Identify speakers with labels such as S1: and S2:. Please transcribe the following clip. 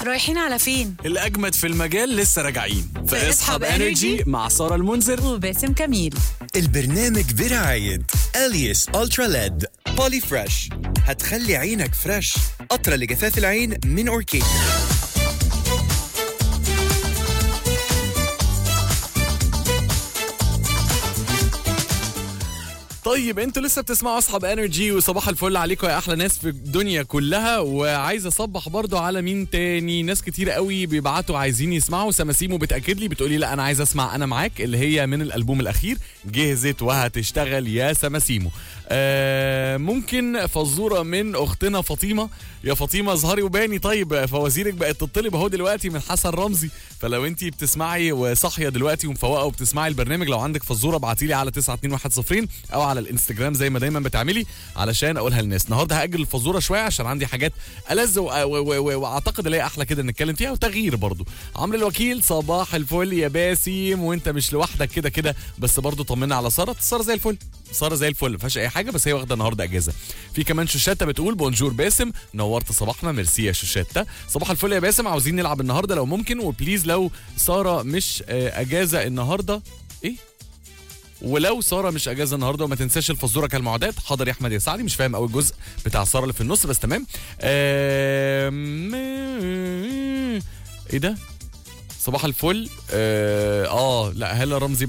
S1: رايحين على فين؟
S2: الأجمد في المجال لسه راجعين
S1: في
S2: في
S1: اصحاب
S2: اصحاب انرجي
S1: Energy
S2: مع سارة المنذر
S1: وباسم كميل
S3: البرنامج برعاية اليس الترا ليد بولي فريش هتخلي عينك فريش قطرة لجفاف العين من اوركيد
S2: طيب انتوا لسه بتسمعوا اصحاب انرجي وصباح الفل عليكم يا احلى ناس في الدنيا كلها وعايز اصبح برضو على مين تاني ناس كتير قوي بيبعتوا عايزين يسمعوا سماسيمو بتاكد لي بتقولي لا انا عايز اسمع انا معاك اللي هي من الالبوم الاخير جهزت وهتشتغل يا سماسيمو آه ممكن فزوره من اختنا فاطمه يا فاطمه اظهري وباني طيب فوازيرك بقت تطلب اهو دلوقتي من حسن رمزي فلو انت بتسمعي وصاحيه دلوقتي ومفوقه وبتسمعي البرنامج لو عندك فزوره ابعتي لي على 92110 او على الانستجرام زي ما دايما بتعملي علشان اقولها للناس النهارده هاجل الفزوره شويه عشان عندي حاجات ألذ و- و- و- و- واعتقد اللي هي احلى كده نتكلم فيها وتغيير برضو عمرو الوكيل صباح الفل يا باسم وانت مش لوحدك كده كده بس برضو طمنا على ساره ساره زي الفل ساره زي الفل ما فيهاش اي حاجه بس هي واخده النهارده اجازه في كمان شوشاته بتقول بونجور باسم نورت صباحنا ميرسي يا شوشاته صباح الفل يا باسم عاوزين نلعب النهارده لو ممكن وبليز لو ساره مش آه، اجازه النهارده ايه ولو ساره مش اجازه النهارده وما تنساش الفزوره كالمعتاد حاضر يا احمد يا سعدي مش فاهم قوي الجزء بتاع ساره اللي في النص بس تمام آم، ايه ده صباح الفل اه, آه لا هلا رمزي